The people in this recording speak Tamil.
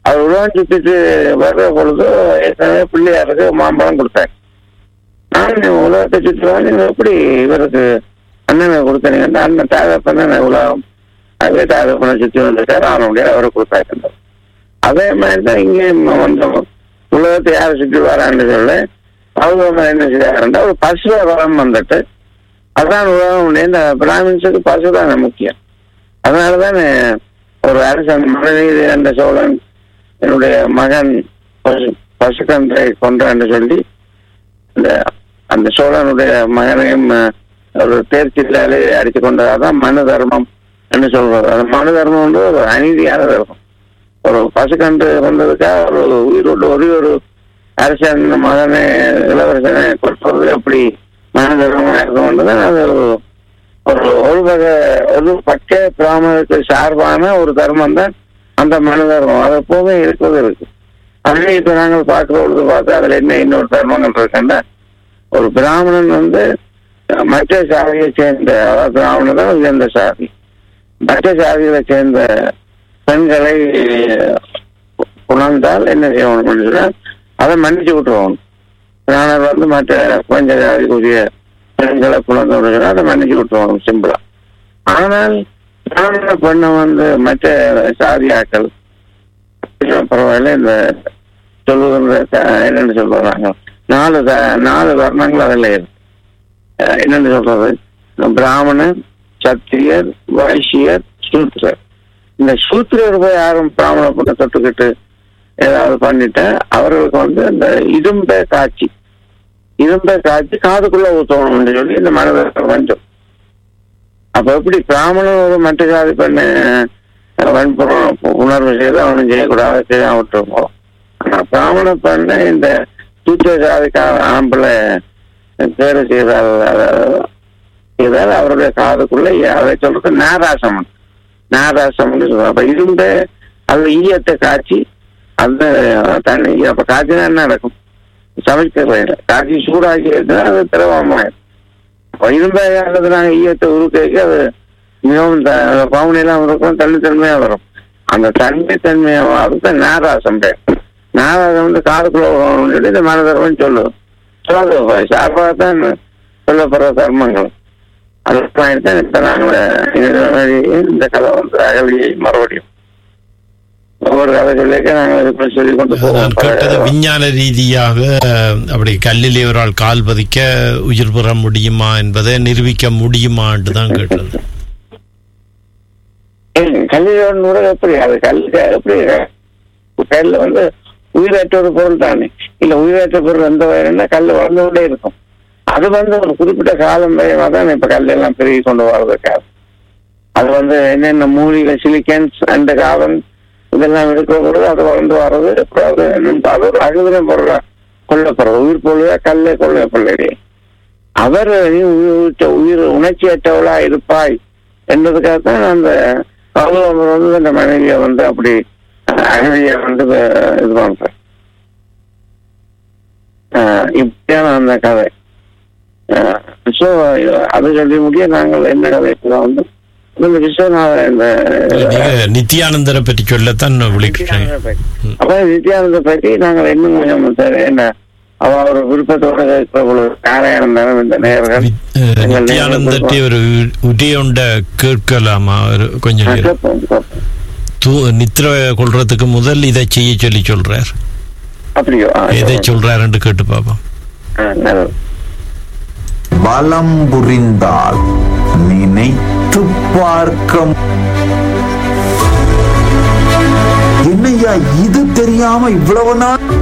அவர் உலகம் சுத்திட்டு வர்ற பொழுது ஏற்கனவே பிள்ளையாருக்கு மாம்பழம் கொடுத்தார் நான் உலகத்தை சுற்றுவேன் நீங்க எப்படி இவருக்கு அண்ணனை கொடுத்தீங்கன்னா அண்ணன் தாதப்பண்ண உலகம் அதே தாதப்பண்ணை சுற்றி வந்துட்டார் அவனுடைய அவரை கொடுத்தாரு அதே மாதிரி தான் இங்கே வந்தோம் உலகத்தை யாரை சுற்றி வரான்னு சொல்ல அவங்க என்ன செய்யாருன்னா ஒரு பசுவை வரம் வந்துட்டு அதான் உலகம் இந்த பிராமின்ஸுக்கு பசு தானே முக்கியம் அதனால தானே ஒரு அரசன் மனநீதி என்ற சோழன் என்னுடைய மகன் பசு பசுக்கன்றை கொன்றான்னு சொல்லி இந்த அந்த சோழனுடைய மகனையும் அஹ், ஒரு தேர்ச்சியிலாலே அடித்து கொண்டதான் மனு தர்மம் என்று சொல்றது அந்த மனு தர்மம் வந்து ஒரு அநீதியான தர்மம் ஒரு பசுக்கன்று வந்ததுக்காக ஒரு உயிரோடு ஒரே ஒரு அரசன் மகனை இளவரசனை கொடுப்பது எப்படி மன தர்மமாக இருக்கணும்ன்றதான் அது ஒரு- ஒரு ஒரு வகை ஒரு பக்க பிராமணத்துக்கு சார்பான ஒரு தர்மம் தான் அந்த மனு தர்மம் அது எப்பவுமே இருக்கிறது இருக்கு அதே இப்ப நாங்கள் பார்க்கிற பொழுது பார்த்து அதுல என்ன இன்னொரு தர்மங்கள் இருக்குன்னா ஒரு பிராமணன் வந்து அஹ், மற்ற சாதியை சேர்ந்த அதாவது பிராமணன் தான் உயர்ந்த சாதி மற்ற சாதிகளை சேர்ந்த பெண்களை அஹ், உணர்ந்தால் என்ன செய்யணும் சொன்னால் அதை மன்னிச்சு விட்டுருவோம் பிராணர் வந்து மற்ற பஞ்ச ஜாதிக்குரிய பெண்களை புலந்து விடுகிறார் அதை மன்னிச்சு விட்டுருவோம் சிம்பிளா ஆனால் பிராமண பெண்ணை வந்து மற்ற சாதியாக்கள் பரவாயில்ல இந்த சொல்லுகின்ற த- என்னன்னு சொல்றாங்க நாலு த- நாலு வர்ணங்கள் அதில் இருக்கு அஹ் என்னன்னு சொல்றது இந்த பிராமணன் சத்திரியர் வைசியர் சூத்திரர் இந்த சூத்திரர் போய் யாரும் பிராமண பொண்ணை தொட்டுக்கிட்டு ஏதாவது பண்ணிட்டு அவர்களுக்கு வந்து இந்த இரும்பை காய்ச்சி இரும்பை காய்ச்சி காதுக்குள்ள ஊத்தணும்னு சொல்லி இந்த மனதில் கொஞ்சம் அப்ப எப்படி பிராமணன் ஒரு மற்ற ஜாதி பெண்ணு அஹ், வன்புறம் உணர்வு செய்து அவனும் செய்யக்கூடாது செய்யாம விட்டுருப்போம் ஆனா பிராமண பெண்ணை இந்த சூத்திர ஜாதிக்கார ஆம்பளை தேர்வு செய்தால் அஹ், செய்தால் அவருடைய காதுக்குள்ள அதை சொல்றது நாராசம் நாராசம் சொல்றாங்க அப்ப இரும்பு அது ஈயத்தை காய்ச்சி அந்த தண்ணி அப்ப காய்ச்சினா என்ன நடக்கும் சமைக்கிறது காய்ச்சி சூடாக்கி எடுத்தா அது திரவமாயிடும் அப்ப இரும்பாயானது நாங்க ஈயத்தை உருக்கைக்கு அது மிகவும் பவுனெல்லாம் இருக்கும் தண்ணித்தன்மையா வரும் அந்த தண்ணி தன்மையா அதுக்கு நாராசம் பேர் நாராசம் வந்து காதுக்குள்ள வரணும்னு சொல்லி இந்த மனதர்மம் சொல்லுவோம் சொல்லாது சார்பாக தான் சொல்லப்படுற தர்மங்கள் அதுதான் தான் இப்ப நாங்கள் இந்த கதை வந்து அகலி மறுபடியும் ஒவ்வொரு கதை சொல்லிக்க நாங்கள் இப்ப சொல்லி கொண்டு நான் கேட்டது போவோம் விஞ்ஞான ரீதியாக அஹ், அப்படி கல்லிலே ஒரு ஆள் கால் பதிக்க உயிர் பெற முடியுமா என்பதை நிரூபிக்க முடியுமா என்று தான் கேட்டது கல்லியோட கூட எப்படி அது கல் எப்படி கல்ல வந்து உயிரற்ற ஒரு பொருள் தானே இல்ல உயிரற்ற பொருள் எந்த வயதுன்னா கல் வளர்ந்து கொண்டே இருக்கும் அது வந்து ஒரு குறிப்பிட்ட காலம் வயமா தான் இப்ப கல் எல்லாம் பெருகி கொண்டு வர்றதுக்காக அது வந்து என்னென்ன மூலிகை சிலிக்கன்ஸ் அந்த காலம் இதெல்லாம் இருக்கிற பொழுது அது வளர்ந்து வர்றது அப்புறம் அது என்னன்னு அது ஒரு அழுதின பொருளா கொல்லப்படுறது உயிர் பொருளா கல்லே கொல்லப்படலையே அவர் நீ உயிர் உயிர் உணர்ச்சியற்றவளா இருப்பாய் என்பதுக்காக தான் அந்த கௌரவம் வந்து அந்த மனைவியை வந்து அப்படி அகதியை வந்து அஹ், இது பண்ற அஹ், இப்படியான அந்த கதை ஸோ அது சொல்லி முடிய நாங்கள் என்ன கதை இப்ப வந்து இந்த விஸ்வநாத இந்த நீங்க நித்யானந்தரை பற்றி சொல்லத்தான் விളിக்கிறேன் அப்ப நித்யானந்த பற்றி நாங்கள் இன்னும் கொஞ்சம் சரி, என்ன அவ ஒரு விருப்பத்தோட இருக்கிற பொழுது நாராயணன் தானே இந்த நேர்கள் அஹ், நித்யானந்தத்தை ஒரு உடையொண்ட கேட்கலாமா ஒரு கொஞ்சம் நேரம்? கேட்போம், கேட்போம். தூ நித்திர கொள்றதுக்கு முதல் இதை செய்ய சொல்லி சொல்றார் அப்படியோ ஆ, எதை சொல்லுங்க. சொல்றாருன்னு கேட்டு பார்ப்போம் ஆ, நல்லது. பலம் புரிந்தால் நினைத்து பார்க்க என்னய்யா இது தெரியாம இவ்வளவு நாள்